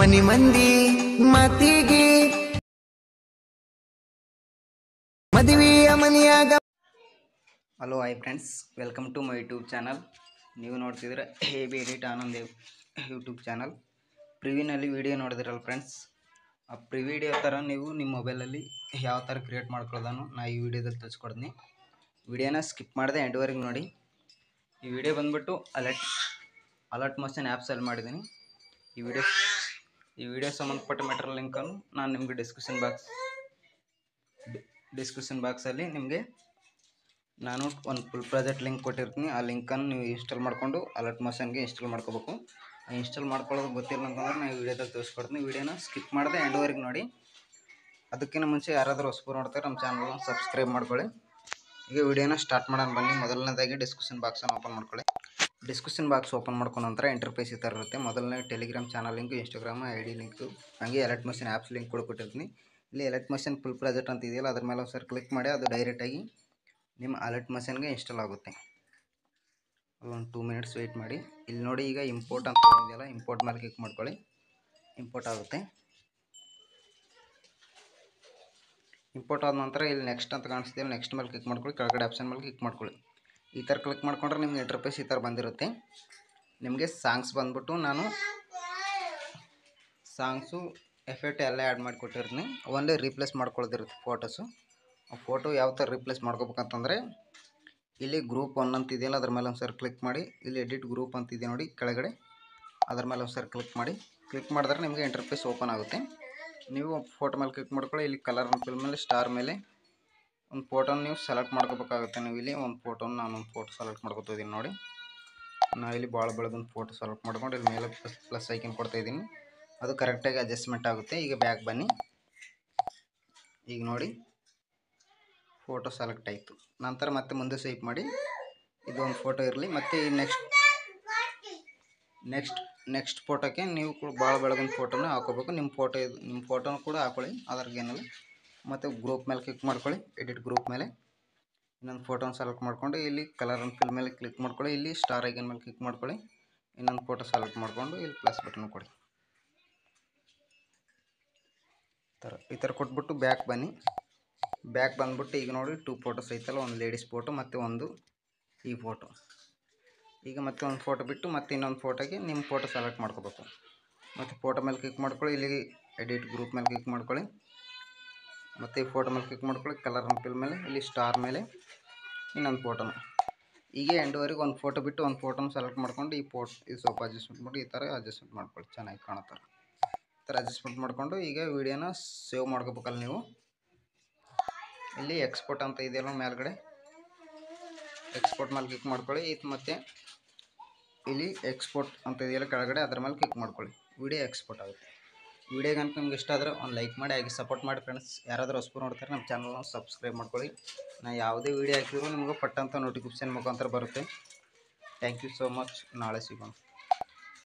ಮನಿ ಮಂದಿ ಮಾತಿಗೆ ಮದುವೆಯ ಮನೆಯಾಗ hello hi friends welcome to my YouTube channel ನೀವು ನೋಡ್ತಿದ್ರೆ A B edit Anand YouTube channel ಪ್ರಿವಿನಲ್ಲಿ ವಿಡಿಯೋ ನೋಡಿದಿರಲ್ಲ ಫ್ರೆಂಡ್ಸ್ ಆ ಪ್ರಿ ವಿಡಿಯೋ ಥರ ನೀವು ನಿಮ್ಮ ಮೊಬೈಲಲ್ಲಿ ಯಾವ ಥರ ಕ್ರಿಯೇಟ್ ಮಾಡ್ಕೊಳ್ಳೋದನ್ನು ನಾ ಈ ವಿಡಿಯೋದಲ್ಲಿ ತಿಳಿಸ್ಕೊಡ್ತೀನಿ ವಿಡಿಯೋನ ಸ್ಕಿಪ್ ಮಾಡದೆ ಎಂಡ್ವರೆಗೆ ನೋಡಿ ಈ ವಿಡಿಯೋ ಬಂದ್ಬಿಟ್ಟು ಅಲರ್ಟ್ ಅಲರ್ಟ್ ಮೋಷನ್ ಆ್ಯಪ್ಸಲ್ಲಿ ಮಾಡಿದ್ದೀನಿ ಈ ವಿಡಿಯೋ ಈ ವಿಡಿಯೋ ಸಂಬಂಧಪಟ್ಟ ಮೆಟೀರಿಯಲ್ ಲಿಂಕನ್ನು ನಾನು ನಿಮಗೆ ಡಿಸ್ಕ್ರಿಪ್ಷನ್ ಬಾಕ್ಸ್ ಡಿಸ್ಕ್ರಿಪ್ಷನ್ ಬಾಕ್ಸಲ್ಲಿ ನಿಮಗೆ ನಾನು ಒಂದು ಫುಲ್ ಪ್ರಾಜೆಕ್ಟ್ ಲಿಂಕ್ ಕೊಟ್ಟಿರ್ತೀನಿ ಆ ಲಿಂಕನ್ನು ನೀವು ಇನ್ಸ್ಟಾಲ್ ಮಾಡಿಕೊಂಡು ಅಲರ್ಟ್ ಮೋಷನ್ಗೆ ಇನ್ಸ್ಟಾಲ್ ಮಾಡ್ಕೋಬೇಕು ಇನ್ಸ್ಟಾಲ್ ಮಾಡ್ಕೊಳ್ಳೋದು ಗೊತ್ತಿಲ್ಲ ಅಂತಂದ್ರೆ ನಾನು ವಿಡಿಯೋದಾಗ ತೋರಿಸ್ಕೊಡ್ತೀನಿ ವಿಡಿಯೋನ ಸ್ಕಿಪ್ ಮಾಡದೆ ಎಂಡ್ವರೆಗೆ ನೋಡಿ ಅದಕ್ಕಿಂತ ಮುಂಚೆ ಯಾರಾದರೂ ಹೊಸಬರು ನೋಡ್ತಾರೆ ನಮ್ಮ ಚಾನಲ್ನ ಸಬ್ಸ್ಕ್ರೈಬ್ ಮಾಡ್ಕೊಳ್ಳಿ ಈಗ ವಿಡಿಯೋನ ಸ್ಟಾರ್ಟ್ ಮಾಡೋಣ ಬನ್ನಿ ಮೊದಲನೇದಾಗಿ ಡಿಸ್ಕ್ರಿಪ್ಷನ್ ಬಾಕ್ಸನ್ನು ಓಪನ್ ಮಾಡ್ಕೊಳ್ಳಿ ಡಿಸ್ಕ್ರಿಪ್ಷನ್ ಬಾಕ್ಸ್ ಓಪನ್ ಮಾಡ್ಕೊಂಡ ನಂತರ ಇಂಟರ್ಫೇಸ್ ಈ ಥರ ಇರುತ್ತೆ ಮೊದಲನೇ Telegram channel link Instagram I D link ಹಾಗೆ ಎಲೆಕ್ಟ್ ಮಷಿನ್ ಆ್ಯಪ್ಸ್ ಲಿಂಕ್ ಕೂಡ ಕೊಟ್ಟಿರ್ತೀನಿ ಇಲ್ಲಿ ಎಲೆಕ್ಟ್ ಮಷಿನ್ ಫುಲ್ ಪ್ರಾಜೆಕ್ಟ್ ಅಂತ ಇದೆಯಲ್ಲ ಅದ್ರ ಮೇಲೆ ಒಂದ್ಸರಿ ಕ್ಲಿಕ್ ಮಾಡಿ ಅದು ಡೈರೆಕ್ಟಾಗಿ ನಿಮ್ಮ ಅಲರ್ಟ್ ಮಷನ್ಗೆ ಇನ್ಸ್ಟಾಲ್ ಆಗುತ್ತೆ ಒಂದು ಟೂ ಮಿನಿಟ್ಸ್ ವೆಯ್ಟ್ ಮಾಡಿ ಇಲ್ಲಿ ನೋಡಿ ಈಗ ಇಂಪೋರ್ಟ್ ಅಂತ ಇದೆಯಲ್ಲ ಇಂಪೋರ್ಟ್ ಮೇಲೆ ಕ್ಲಿಕ್ ಮಾಡ್ಕೊಳ್ಳಿ ಇಂಪೋರ್ಟ್ ಆಗುತ್ತೆ ಇಂಪೋರ್ಟ್ ಆದ ನಂತರ ಇಲ್ಲಿ ನೆಕ್ಸ್ಟ್ ಅಂತ ಕಾಣಿಸ್ತಿಲ್ಲ ನೆಕ್ಸ್ಟ್ ಮೇಲೆ ಕ್ಲಿಕ್ ಮಾಡ್ಕೊಳ್ಳಿ ಕೆಳಗಡೆ ಆಪ್ಷನ್ ಮೇಲೆ ಕ್ಲಿಕ್ ಮಾಡ್ಕೊಳ್ಳಿ ಈ ಥರ ಕ್ಲಿಕ್ ಮಾಡ್ಕೊಂಡ್ರೆ ನಿಮ್ಗೆ ಇಂಟರ್ಫೇಸ್ ಈ ಥರ ಬಂದಿರುತ್ತೆ ನಿಮಗೆ ಸಾಂಗ್ಸ್ ಬಂದ್ಬಿಟ್ಟು ನಾನು ಸಾಂಗ್ಸು ಎಫೆಕ್ಟ್ ಎಲ್ಲ ಆ್ಯಡ್ ಮಾಡಿ ಕೊಟ್ಟಿರ್ತೀನಿ ಓನ್ಲಿ ರೀಪ್ಲೇಸ್ ಮಾಡ್ಕೊಳ್ದಿರುತ್ತೆ ಫೋಟೋಸು ಆ ಫೋಟೋ ಯಾವ ಥರ ರೀಪ್ಲೇಸ್ ಮಾಡ್ಕೋಬೇಕಂತಂದರೆ ಇಲ್ಲಿ ಗ್ರೂಪ್ ಒನ್ ಅಂತ ಇದೆಯಲ್ಲ ಅದ್ರ ಮೇಲೆ ಒಂದ್ಸರಿ ಕ್ಲಿಕ್ ಮಾಡಿ ಇಲ್ಲಿ ಎಡಿಟ್ ಗ್ರೂಪ್ ಅಂತ ಇದೆ ನೋಡಿ ಕೆಳಗಡೆ ಅದ್ರ ಮೇಲೆ ಒಂದ್ಸರಿ ಕ್ಲಿಕ್ ಮಾಡಿ ಕ್ಲಿಕ್ ಮಾಡಿದ್ರೆ ನಿಮಗೆ ಇಂಟರ್ಫೇಸ್ ಓಪನ್ ಆಗುತ್ತೆ ನೀವು ಫೋಟೋ ಮೇಲೆ ಕ್ಲಿಕ್ ಮಾಡ್ಕೊಳ್ಳಿ ಇಲ್ಲಿ ಕಲರ್ ಫಿಲ್ ಮೇಲೆ ಸ್ಟಾರ್ ಮೇಲೆ ಒಂದು ಫೋಟೋನ ನೀವು ಸೆಲೆಕ್ಟ್ ಮಾಡ್ಕೋಬೇಕಾಗುತ್ತೆ ನೀವು ಇಲ್ಲಿ ಒಂದು ಫೋಟೋನ ನಾನು ಒಂದು ಫೋಟೋ ಸೆಲೆಕ್ಟ್ ಮಾಡ್ಕೊತಿದ್ದೀನಿ ನೋಡಿ ನಾ ಇಲ್ಲಿ ಭಾಳ ಬೆಳೆದೊಂದು ಫೋಟೋ ಸೆಲೆಕ್ಟ್ ಮಾಡ್ಕೊಂಡು ಇಲ್ಲಿ ಮೇಲೆ ಪ್ಲಸ್ ಪ್ಲಸ್ ಐಕನ್ ಕೊಡ್ತಾ ಇದ್ದೀನಿ ಅದು ಕರೆಕ್ಟಾಗಿ ಅಡ್ಜಸ್ಟ್ಮೆಂಟ್ ಆಗುತ್ತೆ ಈಗ ಬ್ಯಾಕ್ ಬನ್ನಿ ಈಗ ನೋಡಿ ಫೋಟೋ ಸೆಲೆಕ್ಟ್ ಆಯಿತು ನಂತರ ಮತ್ತೆ ಮುಂದೆ ಸ್ವೈಪ್ ಮಾಡಿ ಇದೊಂದು ಫೋಟೋ ಇರಲಿ ಮತ್ತು ಈ ನೆಕ್ಸ್ಟ್ ನೆಕ್ಸ್ಟ್ ನೆಕ್ಸ್ಟ್ ಫೋಟೋಕ್ಕೆ ನೀವು ಕೂಡ ಭಾಳ ಬೆಳಗಿನ ಫೋಟೋನ ಹಾಕೋಬೇಕು ನಿಮ್ಮ ಫೋಟೋ ಇದು ನಿಮ್ಮ ಫೋಟೋನ ಕೂಡ ಹಾಕೊಳ್ಳಿ ಅದ್ರಾಗೇನಿಲ್ಲ ಮತ್ತು ಗ್ರೂಪ್ ಮೇಲೆ ಕ್ಲಿಕ್ ಮಾಡ್ಕೊಳ್ಳಿ ಎಡಿಟ್ ಗ್ರೂಪ್ ಮೇಲೆ ಇನ್ನೊಂದು ಫೋಟೋನ ಸೆಲೆಕ್ಟ್ ಮಾಡ್ಕೊಂಡು ಇಲ್ಲಿ ಕಲರ್ ಆ್ಯಂಡ್ ಫಿಲ್ ಮೇಲೆ ಕ್ಲಿಕ್ ಮಾಡ್ಕೊಳ್ಳಿ ಇಲ್ಲಿ ಸ್ಟಾರ್ ಐಕನ್ ಮೇಲೆ ಕ್ಲಿಕ್ ಮಾಡ್ಕೊಳ್ಳಿ ಇನ್ನೊಂದು ಫೋಟೋ ಸೆಲೆಕ್ಟ್ ಮಾಡಿಕೊಂಡು ಇಲ್ಲಿ ಪ್ಲಸ್ ಬಟನ್ ಕೊಡಿ ಈ ಥರ ಈ ಥರ ಕೊಟ್ಬಿಟ್ಟು ಬ್ಯಾಕ್ ಬನ್ನಿ ಬ್ಯಾಕ್ ಬಂದ್ಬಿಟ್ಟು ಈಗ ನೋಡಿ ಟೂ ಫೋಟೋಸ್ ಐತಲ್ಲ ಒಂದು ಲೇಡೀಸ್ ಫೋಟೋ ಮತ್ತು ಒಂದು ಈ ಫೋಟೋ ಈಗ ಮತ್ತೆ ಒಂದು ಫೋಟೋ ಬಿಟ್ಟು ಮತ್ತೆ ಇನ್ನೊಂದು ಫೋಟೋಗೆ ನಿಮ್ಮ ಫೋಟೋ ಸೆಲೆಕ್ಟ್ ಮಾಡ್ಕೋಬೇಕು ಮತ್ತು ಫೋಟೋ ಮೇಲೆ ಕ್ಲಿಕ್ ಮಾಡ್ಕೊಳ್ಳಿ ಇಲ್ಲಿ ಎಡಿಟ್ ಗ್ರೂಪ್ ಮೇಲೆ ಕ್ಲಿಕ್ ಮಾಡ್ಕೊಳ್ಳಿ ಮತ್ತು ಈ ಫೋಟೋ ಮೇಲೆ ಕ್ಲಿಕ್ ಮಾಡ್ಕೊಳ್ಳಿ ಕಲರ್ ಫಿಲ್ ಮೇಲೆ ಇಲ್ಲಿ ಸ್ಟಾರ್ ಮೇಲೆ ಇನ್ನೊಂದು ಫೋಟೋನ ಈಗ ಎಂಡುವರೆಗೆ ಒಂದು ಫೋಟೋ ಬಿಟ್ಟು ಒಂದು ಫೋಟೋನ ಸೆಲೆಕ್ಟ್ ಮಾಡ್ಕೊಂಡು ಈ ಫೋಟೋ ಈ ಸ್ವಲ್ಪ ಅಡ್ಜಸ್ಟ್ಮೆಂಟ್ ಮಾಡಿ ಈ ಥರ ಅಡ್ಜಸ್ಟ್ಮೆಂಟ್ ಮಾಡ್ಕೊಳ್ಳಿ ಚೆನ್ನಾಗಿ ಕಾಣುತ್ತಾರೆ ಈ ಥರ ಅಡ್ಜಸ್ಟ್ಮೆಂಟ್ ಮಾಡಿಕೊಂಡು ಈಗ ವೀಡಿಯೋನ ಸೇವ್ ಮಾಡ್ಕೋಬೇಕಲ್ಲ ನೀವು ಇಲ್ಲಿ ಎಕ್ಸ್ಪೋರ್ಟ್ ಅಂತ ಇದೆಯಲ್ಲ ಮೇಲ್ಗಡೆ ಎಕ್ಸ್ಪೋರ್ಟ್ ಮೇಲೆ ಕ್ಲಿಕ್ ಮಾಡ್ಕೊಳ್ಳಿ ಇದು ಮತ್ತೆ ಇಲ್ಲಿ ಎಕ್ಸ್ಪೋರ್ಟ್ ಅಂತ ಇದೆಯಲ್ಲ ಕೆಳಗಡೆ ಅದ್ರ ಮೇಲೆ ಕ್ಲಿಕ್ ಮಾಡ್ಕೊಳ್ಳಿ ವಿಡಿಯೋ ಎಕ್ಸ್ಪೋರ್ಟ್ ಆಗುತ್ತೆ ವಿಡಿಯೋಗೆ ಅಂತ ನಿಮ್ಗೆ ಇಷ್ಟ ಆದರೆ ಒಂದು ಲೈಕ್ ಮಾಡಿ ಹಾಗೆ ಸಪೋರ್ಟ್ ಮಾಡಿ ಫ್ರೆಂಡ್ಸ್ ಯಾರಾದರೂ ಹೊಸಬರು ನೋಡ್ತಾರೆ ನಮ್ಮ ಚಾನಲ್ನ ಸಬ್ಸ್ಕ್ರೈಬ್ ಮಾಡ್ಕೊಳ್ಳಿ ನಾ ಯಾವುದೇ ವಿಡಿಯೋ ಹಾಕಿದ್ರು ನಿಮ್ಗೆ ಪಟ್ಟಂತ ನೋಟಿಫಿಕೇಶನ್ ಮುಖಾಂತರ ಬರುತ್ತೆ ಥ್ಯಾಂಕ್ ಯು ಸೋ ಮಚ್ ನಾಳೆ ಸಿಗೋಣ